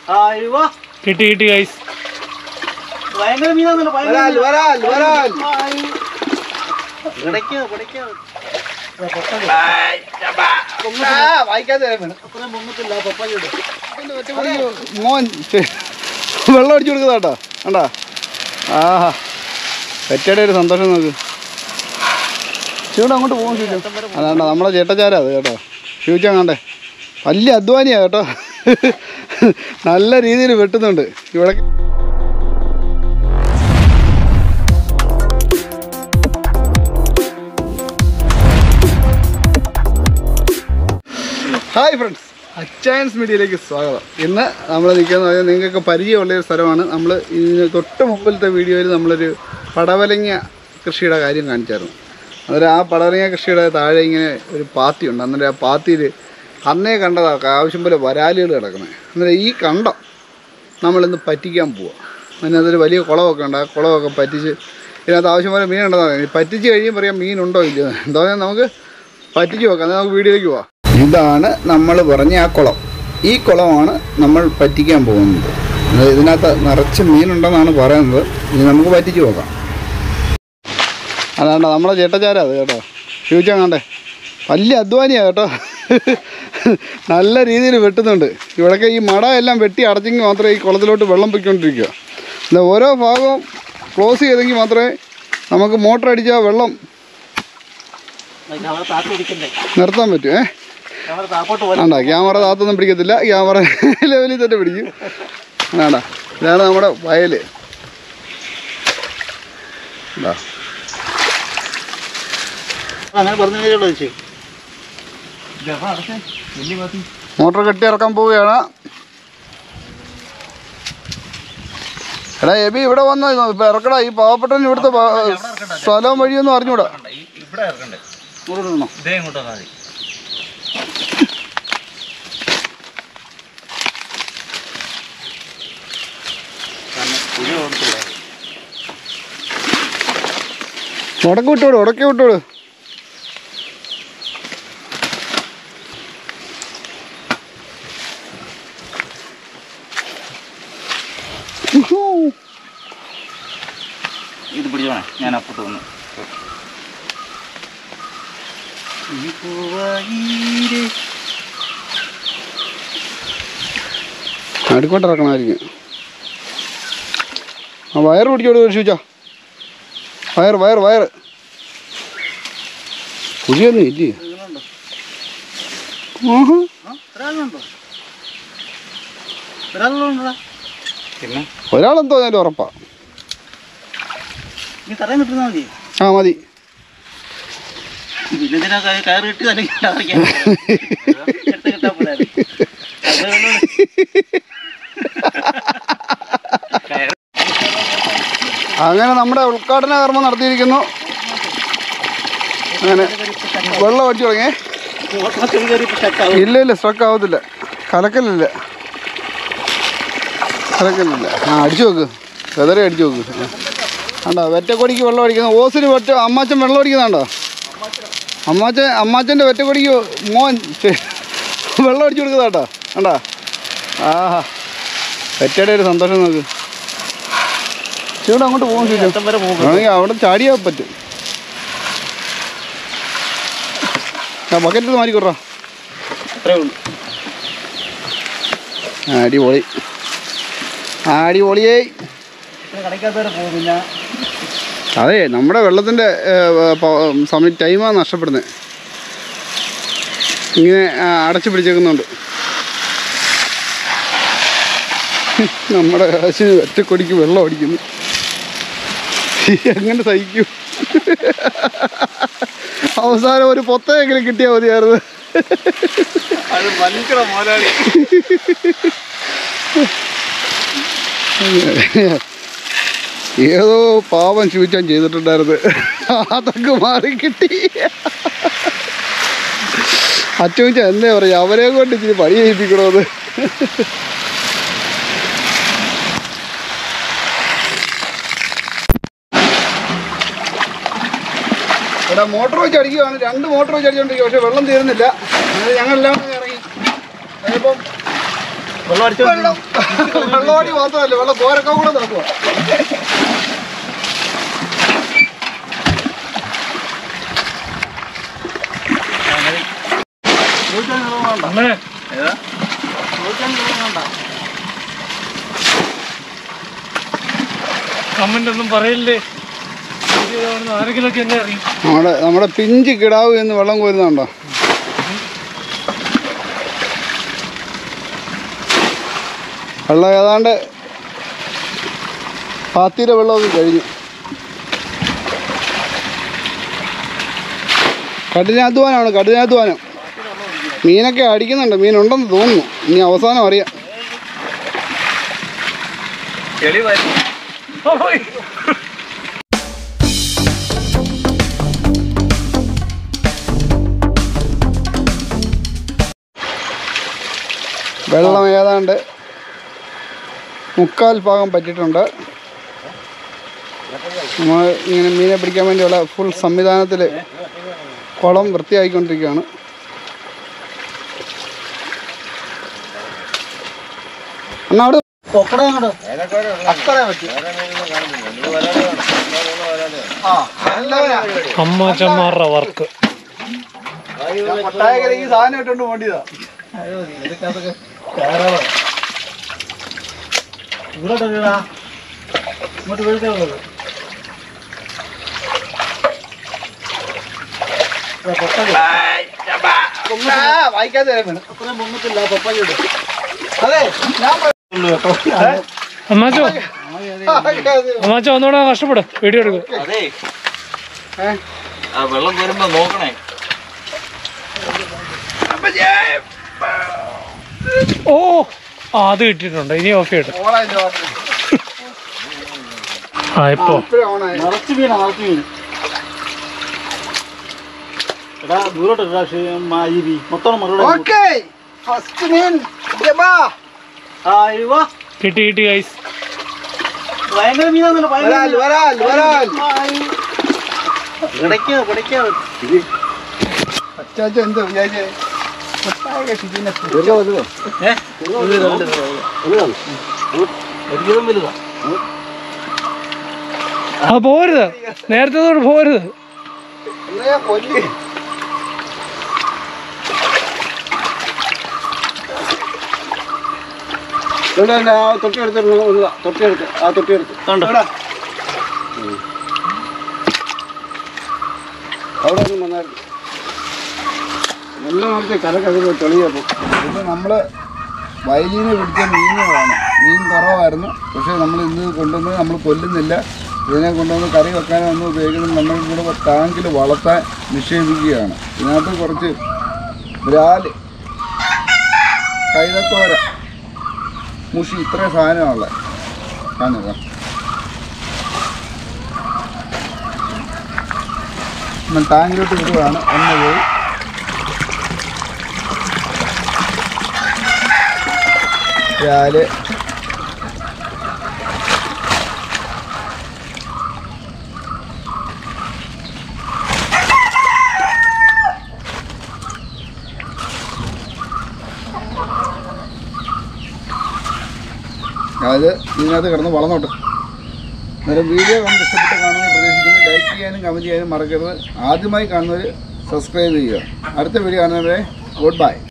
അയ്യോ കിട്ടി കിട്ടി ഗൈസ് ഭയങ്കര മീനാന്നല്ലോ വരാൽ വരാൽ വരാൽ പിടയ്ക്കോ പിടയ്ക്കോ ആ, വായിക്കാതെ വേണം. അത്രയും പൊങ്ങത്തില്ല പപ്പായ മോൻ ഛെ, വെള്ളം അടിച്ചു കൊടുക്കുന്നതാട്ടോ കണ്ടാ ആഹാ പെറ്റയുടെ ഒരു സന്തോഷം നോക്ക് ചൂട് അങ്ങോട്ട് പോകും ശിവച്ച അതാണ്ട നമ്മളെ ചേട്ടച്ചാരാ അത് കേട്ടോ ശിവച്ച കണ്ടേ വലിയ അധ്വാനിയാ കേട്ടോ നല്ല രീതിയിൽ വെട്ടുന്നുണ്ട് ഇവിടെ ഹായ് ഫ്രണ്ട്സ് അച്ചയൻസ് മീഡിയയിലേക്ക് സ്വാഗതം ഇന്ന് നമ്മൾ നിൽക്കുന്നത് പറഞ്ഞാൽ നിങ്ങൾക്കൊക്കെ പരിചയമുള്ള ഒരു സ്ഥലമാണ് നമ്മൾ ഇതിന് തൊട്ട് മുമ്പിലത്തെ വീഡിയോയിൽ നമ്മളൊരു പടവലങ്ങ കൃഷിയുടെ കാര്യം കാണിച്ചായിരുന്നു അന്നേരം ആ പടവലങ്ങ കൃഷിയുടെ താഴെ ഇങ്ങനെ ഒരു പാത്തി ഉണ്ട് അന്നേരം ആ പാത്തിയിൽ അന്നേ കണ്ടതാണ് ആവശ്യം പോലെ വരാലുകൾ കിടക്കുന്നത് അന്നേരം ഈ കണ്ടം നമ്മളിന്ന് പറ്റിക്കാൻ പോവുക അതിനകത്തൊരു വലിയ കുളമൊക്കെ ഉണ്ട് ആ കുളമൊക്കെ പറ്റിച്ച് ഇതിനകത്ത് ആവശ്യം പോലെ മീൻ ഉണ്ടെന്നാണ് പറ്റിച്ച് കഴിയുമ്പോൾ പറയാം മീനുണ്ടോ ഇല്ലയോ എന്താ പറഞ്ഞാൽ നമുക്ക് പറ്റിച്ച് നോക്കാം എന്നാൽ നമുക്ക് വീഡിയോയിലേക്ക് പോവാം ഇതാണ് നമ്മൾ പറഞ്ഞ ആ കുളം ഈ കുളമാണ് നമ്മൾ പറ്റിക്കാൻ പോകുന്നത് അത് ഇതിനകത്ത് നിറച്ച് മീനുണ്ടെന്നാണ് പറയുന്നത് ഇനി നമുക്ക് പറ്റിച്ച് നോക്കാം അതാണ്ട നമ്മളെ ചേട്ടച്ചാരാ അത് കേട്ടോ ഫ്യൂച്ചർ കണ്ടേ വലിയ അധ്വാനിയാ കേട്ടോ നല്ല രീതിയിൽ വെട്ടുന്നുണ്ട് ഇവിടെയൊക്കെ ഈ മട എല്ലാം വെട്ടി അടച്ചെങ്കിൽ മാത്രമേ ഈ കുളത്തിലോട്ട് വെള്ളം പൊയ്ക്കൊണ്ടിരിക്കുക എന്നാൽ ഓരോ ഭാഗവും ക്ലോസ് ചെയ്തെങ്കിൽ മാത്രമേ നമുക്ക് മോട്ടർ അടിച്ചാൽ വെള്ളം ക്യാമറ താത്തി പിടിക്കണ്ടേ നിർത്താൻ പറ്റൂ ഏ ക്യാമറ താപ്പോട്ട് പോലെ വേണ്ട ക്യാമറ താത്തൊന്നും പിടിക്കത്തില്ല ക്യാമറ ലെവലിൽ തന്നെ പിടിക്കും വേണ്ട ഇതാണ് നമ്മുടെ വയൽ ഇതാ. അങ്ങനെ പറഞ്ഞുള്ളൂ ചേച്ചി മോട്ടർ കെട്ടി ഇറക്കാൻ പോവുകയാണ് എടാ എബി ഇവിടെ വന്ന ഇപ്പൊ ഇറക്കടാ ഈ പാവപ്പെട്ടവന് ഇവിടുത്തെ പാ- സ്ഥലവും വഴിയൊന്നും അറിഞ്ഞൂടാ ഇവിടെ ഇറക്കണ്ടേ ഇങ്ങോട്ട് നിന്നോ. ഇതേ ഇങ്ങോട്ട് വന്നാൽ മതി ഉടക്കി വിട്ടോട് ഉടക്കി വിട്ടോട് ഇത് പിടിച്ചോണേ ഞാൻ അപ്പുറത്ത് വന്നു അടുക്കോട്ട് ഇറക്കണമായിരിക്കും ആ വയർ പിടിച്ചോട് ഷൂച്ചാ വയർ വയർ വയർ കുഴിയൊന്നും ഇല്ലേ ആഹാ ഒരാളുണ്ടോ ഒരാളുണ്ടോ പിന്നെ ഒരാളെന്തോ അതിൻ്റെ ഉറപ്പാ നീ തറയിൽ നിട്ടിരുന്നാ മതി ആ മതി പിന്നെന്തിനാ കയ- കയറ് കിട്ടി അല്ലെങ്കിൽ അറിയാൻ എടുത്ത് കിട്ടാൻ പോലായിരുന്നു അങ്ങനെ നമ്മുടെ ഉദ്ഘാടന കർമ്മം നടത്തിയിരിക്കുന്നു അങ്ങനെ വെള്ളം അടിച്ചു തുടങ്ങിയേ ഇല്ല ഇല്ല സ്ട്രക്ക് ആവത്തില്ല കലക്കലില്ല കലക്കലില്ല ആ അടിച്ചു നോക്ക് വെതറെ അടിച്ചു നോക്ക് കണ്ടോ വെറ്റക്കൊടിക്ക് വെള്ളം അടിക്കുന്ന ഓസിന് വെറ്റ അമ്മാച്ചൻ വെള്ളം അടിക്കുന്നുണ്ടോ അമ്മാച്ചൻ അമ്മാച്ചൻ്റെ വെറ്റക്കൊടിക്ക് മോൻ ഛെ, വെള്ളം അടിച്ചു കൊടുക്കുന്നതാട്ടോ കണ്ടോ ആഹാ വെറ്റയുടെ ഒരു സന്തോഷം നോക്ക് ചൂട് അങ്ങോട്ട് പോകും ചോദിച്ചു വരെ പോകും ആണെങ്കിൽ അവിടെ ചാടിയാ പറ്റും ആ ബക്കറ്റ് മാറിക്കൊടുറ അത്രേ ഉള്ളൂ അടിപൊളി അടിപൊളിയേ കടയ്ക്കാത്തവരെ പോകും പിന്നെ അതെ നമ്മുടെ വെള്ളത്തിൻ്റെ സമയം ടൈമാണ് നഷ്ടപ്പെടുന്നത് ഇങ്ങനെ ആ, അടച്ചു പിടിച്ചേക്കുന്നുണ്ട് നമ്മുടെ കാശിന് ഒറ്റക്കൊടിക്ക് വെള്ളം അടിക്കുന്നു എങ്ങനെ സഹിക്കും അവസാനം ഒരു പൊത്തയെങ്കിലും കിട്ടിയാൽ മതിയായിരുന്നു അത് വലിക്കണം മോലാളി ഏതോ പാവം ചൂച്ചാൻ ചെയ്തിട്ടുണ്ടായിരുന്നു അതൊക്കെ മാറി കിട്ടി അച്ചൂച്ച എന്തേ പറയാ അവരെ കൊണ്ട് ഇച്ചിരി പണി ചെയ്യിപ്പിക്കണമെന്ന് ഇവിടെ മോട്ടോർ വെച്ച് അടിക്കുകയാണ് രണ്ട് മോട്ടോർ വെച്ച് അടിച്ചുകൊണ്ടിരിക്കുക പക്ഷെ വെള്ളം തീരുന്നില്ല അങ്ങനെ ഞങ്ങളെല്ലാം കൂടെ ഇറങ്ങി അതിപ്പം വെള്ളം അടിച്ചു വെള്ളം വെള്ളമടി മാത്രമല്ല വെള്ളം കോരക്കം കൂടെ നടക്കുക അങ്ങനെ ഏതാ കമന്റ് ഒന്നും പറയില്ലേ ആരെങ്കിലൊക്കെ എന്നെ അറിയും നമ്മുടെ നമ്മുടെ പിഞ്ച് കിടാവ് എന്ന് വെള്ളം കോരുന്നുണ്ടോ വെള്ളം ഏതാണ്ട് പാത്തിയിലെ വെള്ളമൊക്കെ കഴിഞ്ഞു കഠിനാധ്വാനമാണ് കഠിനാധ്വാനം മീനൊക്കെ അടിക്കുന്നുണ്ട് മീനുണ്ടെന്ന് തോന്നുന്നു ഇനി അവസാനം അറിയാം ചെളി വരും വെള്ളം ഏതാണ്ട് മുക്കാൽ ഭാഗം പറ്റിയിട്ടുണ്ട് നമ്മൾ ഇങ്ങനെ മീനെ പിടിക്കാൻ വേണ്ടിയുള്ള ഫുൾ സംവിധാനത്തിൽ കുളം വൃത്തിയാക്കിക്കൊണ്ടിരിക്കുകയാണ് എന്നാ അവിടെ അമ്മാച്ചന്മാരുടെ വർക്ക് കൊട്ടായകര ഈ സാധനം ഇട്ടുകൊണ്ട് പോണ്ടിയതാ ഇങ്ങോട്ട് വീഴ്ത്തുള്ളത് വായിക്കാതെ അത്രയും പൊങ്ങത്തില്ല പപ്പായ അതെ ഞാൻ അമ്മാച്ചോ അമ്മാച്ചോ ഒന്നുകൂടെ കഷ്ടപ്പെടും വീഡിയോ എടുക്കും അതെ ഏ? ആ വെള്ളം വരുമ്പോ നോക്കണേ ഓ ആ അത് കിട്ടിയിട്ടുണ്ട് ഇനി ഓഫ് ചെയ്യട്ടെ ഓണായിട്ട് വാട്ടർ. ആ ഇപ്പോ ഇപ്പഴേ ഓണായി. നിറച്ച് മീനാ നിറച്ച് മീൻ എടാ ദൂരോട്ട് ഇടാ മാതിരി മൊത്തം മറുപടി ഓക്കേ ഫസ്റ്റ് മീൻ ജബാ കിട്ടി കിട്ടി ഗൈസ് ഭയങ്കര മീനാന്നല്ലോ വരാൽ വരാൽ വരാൽ പിടയ്ക്കാ പിടയ്ക്കാ അച്ചാച്ച എന്ത് വിചാരിച്ചേ കൊട്ടായക ഷിജിനെ ഒരിക്കലും വലുതാ ആ പോരുത് നേരത്തെ തൊട്ട് പോരുത് എന്നേ കൊല്ലി ഇവിടെ തന്നെ ആ തൊട്ടിയെടുത്തിരുന്നു ഒരു തൊട്ടിയെടുത്ത് ആ തൊട്ടിയെടുത്ത് എടാ, അവിടെ ഒന്നും വന്നായിരുന്നു നല്ല നേരത്തെ കരക്കത് തെളിയപ്പോൾ ഇത് നമ്മൾ വയലിന് പിടിച്ച മീനുകളാണ് മീൻ കുറവായിരുന്നു പക്ഷേ നമ്മൾ ഇന്ന് കൊണ്ടുവന്ന് നമ്മൾ കൊല്ലുന്നില്ല ഇതിനെ കൊണ്ടുവന്ന് കറി വെക്കാനൊന്നും ഉപയോഗിക്കുന്നത് നമ്മൾ ഇവിടെ ടാങ്കിൽ വളർത്താൻ നിക്ഷേപിക്കുകയാണ് ഇതിനകത്ത് കുറച്ച് ബ്രാല് കൈതത്തോര മുഷി ഇത്രയും സാധനമാണുള്ളത് കാണുക നമ്മൾ ടാങ്കിലോട്ട് വിടുകയാണ് ഒന്ന് പോയി ബ്രാല് അത് ഇതിനകത്ത് കിടന്ന് വളർന്നോട്ടെ അന്നേരം വീഡിയോ കണ്ട് ഇഷ്ടപ്പെട്ട് കാണുമെന്ന് പ്രതീക്ഷിക്കുന്നു ലൈക്ക് ചെയ്യാനും കമൻറ്റ് ചെയ്യാനും മറക്കരുത് ആദ്യമായി കാണുന്നവർ സബ്സ്ക്രൈബ് ചെയ്യുക അടുത്ത വീഡിയോ കാണുന്നവരെ ഗുഡ് ബൈ